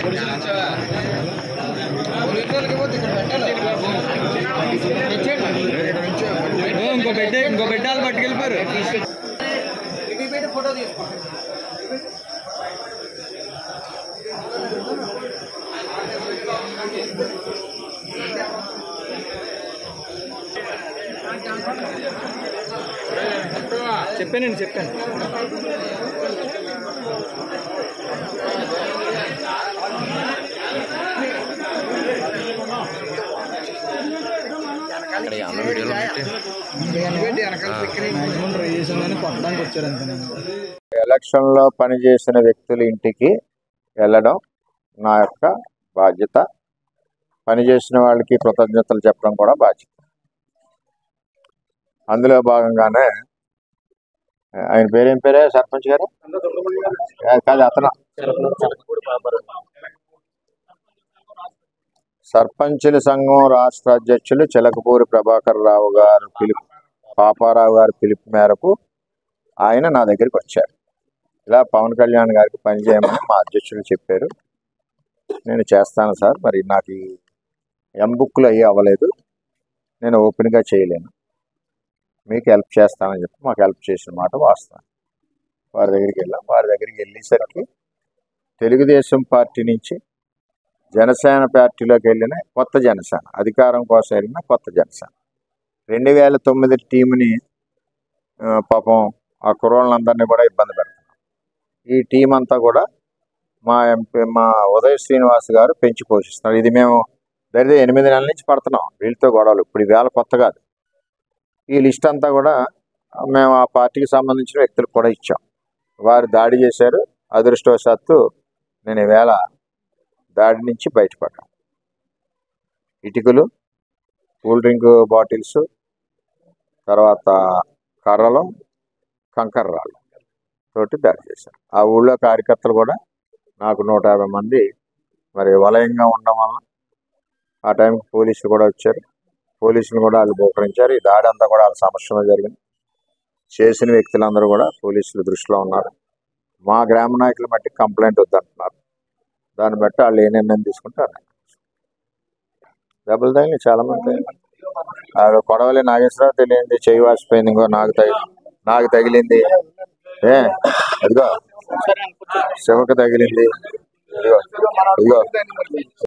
ఇంకో బిడ్డ ఇంకో బిడ్డలు పట్టుకెళ్ళిపోయారు ఫోటో తీసుకో చెప్పానండి చెప్పాను మాక్సిమం ట్రై చేసాం కానీ కొట్టడానికి వచ్చారు అంతేనండి ఎలక్షన్ లో పనిచేసిన వ్యక్తుల ఇంటికి వెళ్ళడం నా యొక్క బాధ్యత పనిచేసిన వాళ్ళకి కృతజ్ఞతలు చెప్పడం కూడా బాధ్యత అందులో భాగంగానే ఆయన పేరేం పేరే సర్పంచ్ గారు ఆ, కాదు అతను సర్పంచుల సంఘం రాష్ట్ర అధ్యక్షులు చిలకపూరి ప్రభాకర్ రావు గారు పిలుపు పాపారావు గారి పిలుపు మేరకు ఆయన నా దగ్గరికి వచ్చారు ఇలా పవన్ కళ్యాణ్ గారికి పని చేయమని మా అధ్యక్షులు చెప్పారు నేను చేస్తాను సార్ మరి నాకు ఈ ఎం బుక్లు అయ్యి అవ్వలేదు నేను ఓపెన్గా చేయలేను మీకు హెల్ప్ చేస్తానని చెప్పి మాకు హెల్ప్ చేసిన మాట వాస్తవం వారి దగ్గరికి వెళ్ళాం వారి దగ్గరికి వెళ్ళేసరికి తెలుగుదేశం పార్టీ నుంచి జనసేన పార్టీలోకి వెళ్ళిన కొత్త జనసేన అధికారం కోసం వెళ్ళిన కొత్త జనసేన రెండు వేల తొమ్మిది టీంని ఆ, పాపం ఆ కుర్రోళ్ళందరినీ కూడా ఇబ్బంది పెడుతున్నారు ఈ టీం అంతా కూడా మా ఎంపీ మా ఉదయ్ శ్రీనివాస్ గారు పెంచి పోషిస్తున్నారు ఇది మేము దరిదే ఎనిమిది నెలల నుంచి పడుతున్నాం వీళ్ళతో గొడవలు ఇప్పుడు ఈ వేళ కొత్త కాదు ఈ లిస్ట్ అంతా కూడా మేము ఆ పార్టీకి సంబంధించిన వ్యక్తులకు కూడా ఇచ్చాం వారు దాడి చేశారు అదృష్టవశాత్తు నేను ఈవేళ దాడి నుంచి బయటపడ్డాను ఇటుకలు కూల్ డ్రింక్ బాటిల్స్ తర్వాత కర్రలు కంకర రాళ్ళు తోటి దాడి చేశారు ఆ ఊళ్ళో కార్యకర్తలు కూడా నాకు నూట యాభై మంది మరి వలయంగా ఉండడం వల్ల ఆ టైంకి పోలీసులు కూడా వచ్చారు పోలీసులు కూడా వాళ్ళు బహుకరించారు ఈ దాడి అంతా కూడా వాళ్ళ సమస్యలో జరిగింది చేసిన వ్యక్తులందరూ కూడా పోలీసుల దృష్టిలో ఉన్నారు మా గ్రామ నాయకుల మట్టి కంప్లైంట్ వద్దంటున్నారు దాన్ని బట్టి వాళ్ళు ఏ నిర్ణయం తీసుకుంటారు దెబ్బలు తగిలి చాలా మంది తగిలి ఆ కొడవలి నాగేశ్వరరావు తెలియంది చెయ్యి వాసిపోయింది ఇంకో నాకు తగిలి నాకు తగిలింది ఏ అదిగో శివకు తగిలింది ఇదిగో ఇదిగో